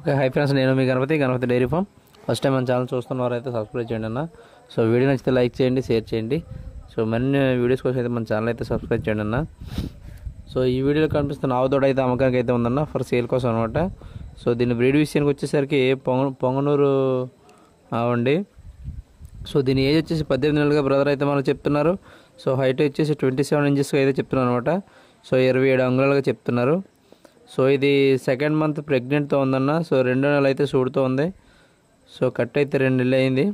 okay hi friends నేను మీ Ganapathi Ganapathi dairy farm first time మన ఛానల్ చూస్తున్నవారు అయితే సబ్స్క్రైబ్ చేయండి అన్న సో వీడియో నచ్చితే లైక్ చేయండి షేర్ చేయండి సో మరిన్ని వీడియోస్ కోసం అయితే మన ఛానల్ అయితే సబ్స్క్రైబ్ చేయండి అన్న సో ఈ వీడియోలో కనిపిస్తున్న ఆవుదోడ అయితే అమ్మకానికి అయితే ఉందన్న ఫర్ సేల్ కోసం అనమాట సో దీని బ్రీడ్ విషయానికి వచ్చేసరికి పొంగ పొంగనూరు ఆవండి సో దీని ఏజ్ వచ్చేసి పద్దెనిమిది నెలలుగా బ్రదర్ అయితే మనకు చెప్తున్నారు సో హైట్ వచ్చేసి ట్వంటీ సెవెన్ ఇంచెస్గా అయితే చెప్తున్నారు అనమాట సో ఇరవై ఏడు అంగుళాలుగా చెప్తున్నారు సో ఇది సెకండ్ మంత్ ప్రెగ్నెంట్తో ఉందన్న సో రెండో నెల అయితే సూడుతో ఉంది సో కట్ అయితే రెండు నెలలు అయింది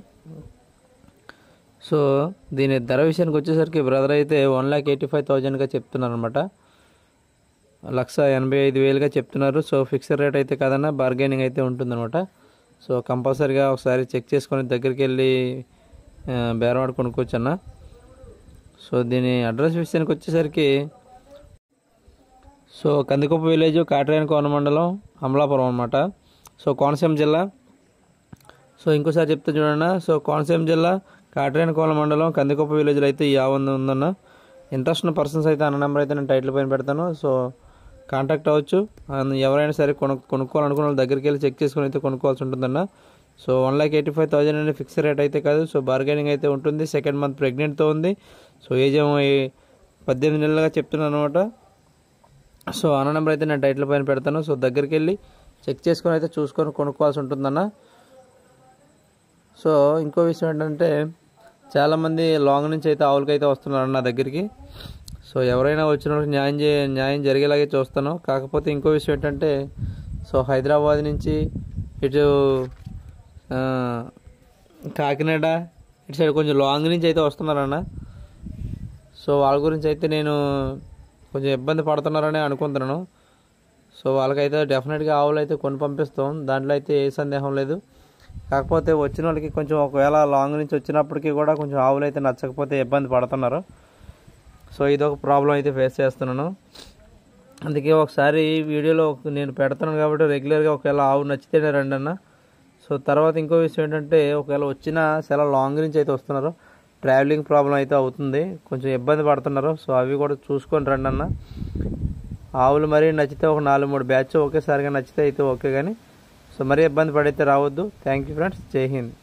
సో దీని ధర విషయానికి వచ్చేసరికి బ్రదర్ అయితే వన్ ల్యాక్ ఎయిటీ ఫైవ్ థౌజండ్గా చెప్తున్నారు అనమాట లక్ష ఎనభై ఐదు వేలుగా చెప్తున్నారు సో ఫిక్స్డ్ రేట్ అయితే కాదన్నా బార్గెనింగ్ అయితే ఉంటుందన్నమాట సో కంపల్సరీగా ఒకసారి చెక్ చేసుకొని దగ్గరికి వెళ్ళి ఆ, బేరం ఆడి కొనుక్కోవచ్చు అన్న సో దీని అడ్రస్ విషయానికి వచ్చేసరికి సో కందికొప్ప విలేజ్ కాటరేని కోన మండలం అమలాపురం అనమాట సో కోనసీమ జిల్లా సో ఇంకోసారి చెప్తే చూడండి సో కోనసీమ జిల్లా కాటరేని కోన మండలం కందికొప్ప విలేజ్లో అయితే ఈ ఆవు ఉంది- ఉందన్న ఇంట్రెస్ట్ ఉన్న పర్సన్స్ అయితే అన్న నెంబర్ అయితే నేను టైటిల్ పైన పెడతాను సో కాంటాక్ట్ అవ్వచ్చు అండ్ ఎవరైనా సరే కొను కొనుక్కోవాలనుకున్న వాళ్ళ దగ్గరికి వెళ్ళి చెక్ చేసుకుని అయితే కొనుక్కోవాల్సి ఉంటుందన్న so one lakh eighty five thousand అనే ఫిక్స్ రేట్ అయితే కాదు సో బార్గెనింగ్ అయితే ఉంటుంది సెకండ్ మంత్ ప్రెగ్నెంట్తో ఉంది సో ఏజ్ ఏమో ఈ- పద్దెనిమిది నెలలుగా చెప్తున్నాను అనమాట సో అన్న నెంబర్ అయితే నేను టైటిల్ పైన పెడతాను సో దగ్గరికి వెళ్ళి చెక్ చేసుకొని అయితే చూసుకొని కొనుక్కోవాల్సి ఉంటుందన్న సో ఇంకో విషయం ఏంటంటే చాలామంది లాంగ్ నుంచి అయితే ఆవులకి అయితే వస్తున్నారు నా దగ్గరికి సో ఎవరైనా వచ్చిన వాళ్ళకి న్యాయం చే న్యాయం జరిగేలాగే చూస్తాను కాకపోతే ఇంకో విషయం ఏంటంటే సో హైదరాబాద్ నుంచి ఇటు ఆ, కాకినాడ ఇటు సైడ్ కొంచెం లాంగ్ నుంచి అయితే వస్తున్నారన్న సో వాళ్ళ గురించి అయితే నేను కొంచెం ఇబ్బంది పడుతున్నారని అనుకుంటున్నాను సో వాళ్ళకైతే డెఫినెట్గా ఆవులు అయితే కొని పంపిస్తాం దాంట్లో అయితే ఏ సందేహం లేదు కాకపోతే వచ్చిన వాళ్ళకి కొంచెం ఒకవేళ లాంగ్ నుంచి వచ్చినప్పటికీ కూడా కొంచెం ఆవులు అయితే నచ్చకపోతే ఇబ్బంది పడుతున్నారు సో ఇది ఒక ప్రాబ్లం అయితే ఫేస్ చేస్తున్నాను అందుకే ఒకసారి వీడియోలో ఒక- నేను పెడతాను కాబట్టి రెగ్యులర్గా ఒకవేళ ఆవు నచ్చితేనే రండి అన్న సో తర్వాత ఇంకో విషయం ఏంటంటే ఒకవేళ వచ్చిన చాలా లాంగ్ నుంచి అయితే వస్తున్నారు ట్రావెలింగ్ ప్రాబ్లం అయితే అవుతుంది కొంచెం ఇబ్బంది పడుతున్నారు సో అవి కూడా చూసుకొని రండి అన్న ఆవులు మరీ నచ్చితే ఒక నాలుగు మూడు బ్యాచ్ ఒకేసారిగా నచ్చితే అయితే ఓకే కానీ సో మరీ ఇబ్బంది పడైతే రావద్దు థ్యాంక్ యూ ఫ్రెండ్స్ జై హింద్